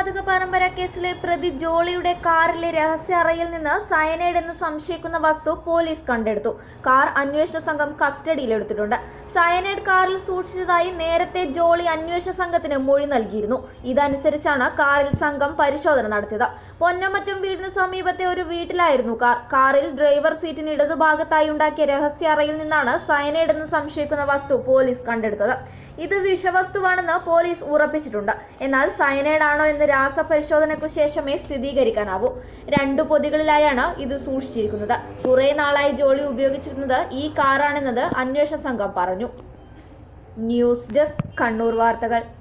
കൊലപാതക പരമ്പര കേസിലെ പ്രതി ജോളിയുടെ കാറിലെ രഹസ്യ അറയിൽ നിന്ന് സയനൈഡ് എന്ന് സംശയിക്കുന്ന വസ്തു പോലീസ് കണ്ടെടുത്തു കാർ അന്വേഷണ സംഘം കസ്റ്റഡിയിലെടുത്തിട്ടുണ്ട് സയനൈഡ് കാറിൽ സൂക്ഷിച്ചതായി നേരത്തെ ജോളി അന്വേഷണ സംഘത്തിന് മൊഴി നൽകിയിരുന്നു ഇതനുസരിച്ചാണ് കാറിൽ സംഘം പരിശോധന നടത്തിയത് പൊന്നമറ്റം വീടിന് സമീപത്തെ ഒരു വീട്ടിലായിരുന്നു കാർ കാറിൽ ഡ്രൈവർ സീറ്റിന് ഇടതുഭാഗത്തായി ഉണ്ടാക്കിയ രഹസ്യ അറയിൽ നിന്നാണ് സയനൈഡ് എന്ന് സംശയിക്കുന്ന വസ്തു പോലീസ് കണ്ടെടുത്തത് ഇത് വിഷവസ്തുവാണെന്ന് പോലീസ് ഉറപ്പിച്ചിട്ടുണ്ട് എന്നാൽ സയനൈഡ് ആണോ എന്ന് രാസപരിശോധനയ്ക്കു ശേഷമേ സ്ഥിരീകരിക്കാനാവൂ രണ്ടു പൊതികളിലായാണ് ഇത് സൂക്ഷിച്ചിരിക്കുന്നത് കുറെ നാളായി ജോളി ഉപയോഗിച്ചിരുന്നത് ഈ കാറാണെന്നത് അന്വേഷണ സംഘം പറഞ്ഞു ന്യൂസ് ഡെസ്ക് കണ്ണൂർ വാർത്തകൾ